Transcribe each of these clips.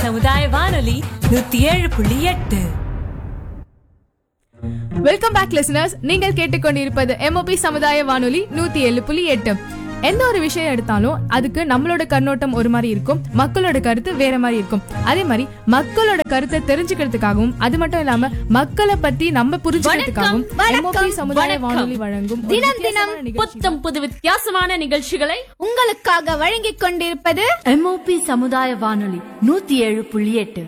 சமுதாய வானொலி நூத்தி ஏழு புள்ளி எட்டு வெல்கம் பேக் லிசனர்ஸ் நீங்கள் கேட்டுக்கொண்டிருப்பது எம்ஓபி சமுதாய வானொலி நூத்தி ஏழு புள்ளி எட்டு எந்த ஒரு விஷயம் எடுத்தாலும் அதுக்கு நம்மளோட கண்ணோட்டம் ஒரு மாதிரி இருக்கும் மக்களோட கருத்து வேற மாதிரி இருக்கும் அதே மாதிரி மக்களோட கருத்தை தெரிஞ்சுக்கிறதுக்காகவும் அது மட்டும் இல்லாம மக்களை பத்தி நம்ம புரிஞ்சுக்கிறதுக்காகவும் எம்ஓபி சமுதாய வானொலி வழங்கும் ஒரு தினம் தினம் வித்தியாசமான நிகழ்ச்சி. புத்தம் புது வித்தியாசமான நிகழ்ச்சிகளை உங்களுக்காக வழங்கிக் கொண்டிருப்பது எம்ஓபி சமுதாய வானொலி நூத்தி ஏழு புள்ளி எட்டு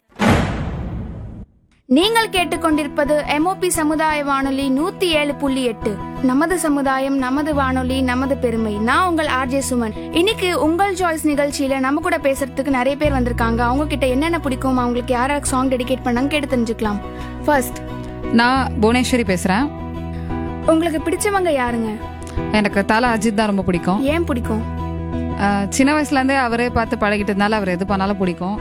நீங்கள் கேட்டுக்கொண்டிருப்பது எம்ஓபி சமுதாய வானொலி நூத்தி ஏழு புள்ளி எட்டு நமது சமுதாயம் நமது வானொலி நமது பெருமை நான் உங்கள் ஆர்ஜே சுமன் இன்னைக்கு உங்கள் சாய்ஸ் நிகழ்ச்சியில நம்ம கூட பேசுறதுக்கு நிறைய பேர் வந்திருக்காங்க அவங்க கிட்ட என்னென்ன பிடிக்கும் அவங்களுக்கு யாராருக்கு சாங் டெடிகேட் பண்ணாங்க கேட்டு தெரிஞ்சுக்கலாம் ஃபர்ஸ்ட் நான் புவனேஸ்வரி பேசுகிறேன் உங்களுக்கு பிடிச்சவங்க யாருங்க எனக்கு தலை அஜித் தான் ரொம்ப பிடிக்கும் ஏன் பிடிக்கும் அஹ் சின்ன வயசுலேருந்தே அவரே பார்த்து பழகிட்டதுனால அவர் எது பண்ணாலும் பிடிக்கும்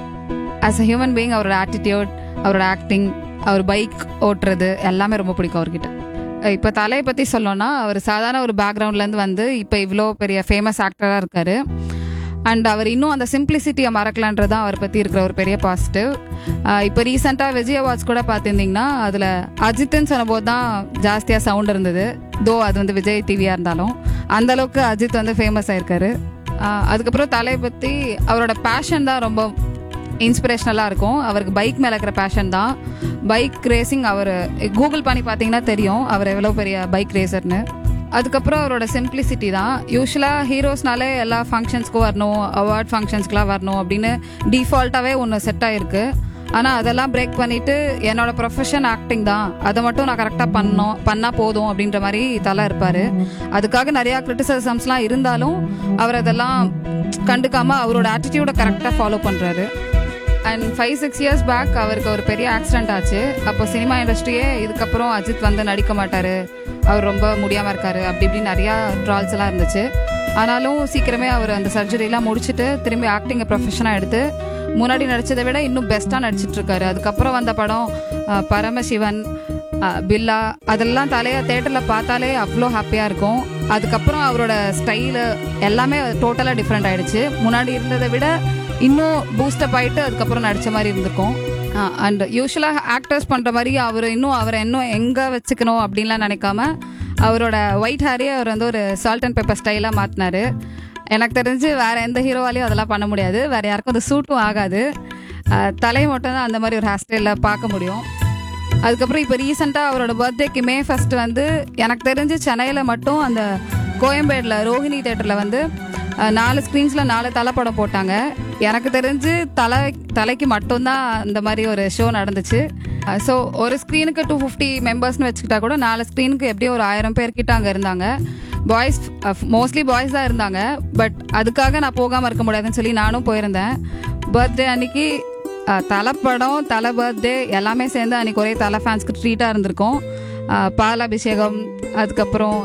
ஆஸ் அ ஹியூமன் பீயிங் அவரோட ஆட்டிடியூட் அவரோட ஆக்டிங் அவர் பைக் ஓட்டுறது எல்லாமே ரொம்ப பிடிக்கும் அவர்கிட்ட அஹ் இப்போ தலையை பற்றி சொல்லணும்னா அவர் சாதாரண ஒரு பேக்ரவுண்ட்லேருந்து வந்து இப்போ இவ்வளோ பெரிய ஃபேமஸ் ஆக்டராக இருக்கார் அண்ட் அவர் இன்னும் அந்த சிம்பிளிசிட்டியை மறக்கலான்றது தான் அவரை பற்றி இருக்கிற ஒரு பெரிய பாசிட்டிவ் இப்போ ரீசெண்டாக விஜய் அவார்ட்ஸ் கூட பார்த்துருந்தீங்கன்னா அதில் அஜித்துன்னு சொன்னபோது தான் ஜாஸ்தியாக சவுண்ட் இருந்தது தோ அது வந்து விஜய் டிவியாக இருந்தாலும் அந்த அளவுக்கு அஜித் வந்து ஃபேமஸ் ஆயிருக்காரு ஆஹ் அதுக்கப்புறம் தலையை பற்றி அவரோட பேஷன் தான் ரொம்ப இன்ஸ்பிரேஷனலாக இருக்கும் அவருக்கு பைக் மேலே இருக்கிற பேஷன் தான் பைக் ரேசிங் அவர் கூகுள் பண்ணி பார்த்தீங்கன்னா தெரியும் அவர் எவ்வளோ பெரிய பைக் ரேசர்னு அதுக்கப்புறம் அவரோட சிம்பிளிசிட்டி தான் யூஸ்வலாக ஹீரோஸ்னாலே எல்லா ஃபங்க்ஷன்ஸ்க்கும் வரணும் அவார்ட் ஃபங்க்ஷன்ஸ்க்குலாம் வரணும் அப்படின்னு டிஃபால்ட்டாகவே ஒன்று செட் ஆகிருக்கு ஆனால் அதெல்லாம் பிரேக் பண்ணிட்டு என்னோட ப்ரொஃபஷன் ஆக்டிங் தான் அதை மட்டும் நான் கரெக்டாக பண்ணோம் பண்ணால் போதும் அப்படின்ற மாதிரி தலை இருப்பார் அதுக்காக நிறையா கிரிட்டிசிசம்ஸ்லாம் இருந்தாலும் அவர் அதெல்லாம் கண்டுக்காம அவரோட ஆட்டிடியூடை கரெக்டாக ஃபாலோ பண்ணுறாரு and five six years back அவருக்கு ஒரு பெரிய ஆக்சிடென்ட் ஆச்சு அப்போ சினிமா இண்டஸ்ட்ரியே இதுக்கப்புறம் அஜித் வந்து நடிக்க மாட்டாரு அவர் ரொம்ப முடியாமல் இருக்காரு அப்படி இப்படி நிறையா ட்ரால்ஸ் எல்லாம் இருந்துச்சு ஆனாலும் சீக்கிரமே அவர் அந்த சர்ஜரிலாம் முடிச்சுட்டு திரும்பி ஆக்டிங்கை ப்ரொஃபஷனாக எடுத்து முன்னாடி நடிச்சதை விட இன்னும் பெஸ்ட்டாக நடிச்சிட்டு இருக்காரு அதுக்கப்புறம் வந்த படம் அஹ், பரமசிவன் அஹ், பில்லா அதெல்லாம் தலையா தேட்டரில் பார்த்தாலே அவ்வளோ ஹாப்பியாக இருக்கும் அதுக்கப்புறம் அவரோட ஸ்டைலு எல்லாமே டோட்டலாக டிஃப்ரெண்ட் ஆயிடுச்சு முன்னாடி இருந்ததை விட இன்னும் பூஸ்டப் ஆயிட்டு அதுக்கப்புறம் நடிச்ச மாதிரி இருந்திருக்கும் அண்ட் யூஸ்வலாக ஆக்டர்ஸ் பண்ணுற மாதிரி அவர் இன்னும் அவரை இன்னும் எங்கே வச்சுக்கணும் அப்படின்லாம் நினைக்காம அவரோட ஒயிட் ஹேரையே அவர் வந்து ஒரு சால்ட் அண்ட் பெப்பர் ஸ்டைலாக மாற்றினாரு எனக்கு தெரிஞ்சு வேற எந்த ஹீரோவாலையும் அதெல்லாம் பண்ண முடியாது வேற யாருக்கும் அது சூட்டும் ஆகாது அஹ், தலை மட்டும் தான் அந்த மாதிரி ஒரு ஹேர் ஸ்டைலில் பார்க்க முடியும் அதுக்கப்புறம் இப்போ ரீசெண்டாக அவரோட பர்த்டேக்கு மே ஃபர்ஸ்ட் வந்து எனக்கு தெரிஞ்சு சென்னையில் மட்டும் அந்த கோயம்பேடில் ரோஹிணி தேட்டரில் வந்து அஹ், நாலு ஸ்க்ரீன்ஸில் நாலு தலைப்படம் போட்டாங்க எனக்கு தெரிஞ்சு தலை தலைக்கு மட்டும்தான் அந்த மாதிரி ஒரு ஷோ நடந்துச்சு ஸோ ஒரு ஸ்க்ரீனுக்கு டூ ஃபிஃப்டி மெம்பர்ஸ்னு வச்சுக்கிட்டா கூட நாலு ஸ்க்ரீனுக்கு எப்படியும் ஒரு ஆயிரம் பேர் கிட்ட அங்கே இருந்தாங்க பாய்ஸ் மோஸ்ட்லி பாய்ஸ் தான் இருந்தாங்க பட் அதுக்காக நான் போகாமல் இருக்க முடியாதுன்னு சொல்லி நானும் போயிருந்தேன் பர்த்டே அன்னைக்கு அஹ், தலை படம் தலை பர்த்டே எல்லாமே சேர்ந்து அன்னைக்கு ஒரே தலை ஃபேன்ஸ்க்கு ட்ரீட்டாக இருந்திருக்கும் அஹ், பால் அபிஷேகம் அதுக்கப்புறம்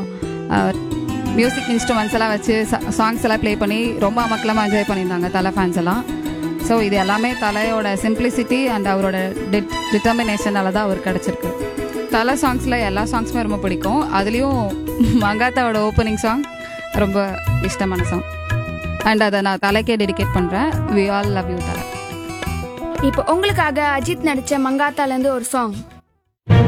மியூசிக் இன்ஸ்ட்ருமெண்ட்ஸ் எல்லாம் வச்சு சாங்ஸ் எல்லாம் ப்ளே பண்ணி ரொம்ப மக்களமாக என்ஜாய் பண்ணியிருந்தாங்க தலை ஃபேன்ஸ் எல்லாம் ஸோ இது எல்லாமே தலையோட சிம்பிளிசிட்டி அண்ட் அவரோட டிட் டிட்டர்மினேஷனால தான் அவர் கிடச்சிருக்கு தலை சாங்ஸில் எல்லா சாங்ஸுமே ரொம்ப பிடிக்கும் அதுலேயும் மங்காத்தாவோட ஓப்பனிங் சாங் ரொம்ப இஷ்டமான சாங் அண்ட் அதை நான் தலைக்கே டெடிகேட் பண்ணுறேன் வி ஆல் லவ் யூ தலை இப்போ உங்களுக்காக அஜித் நடிச்ச மங்காத்தால இருந்து ஒரு சாங்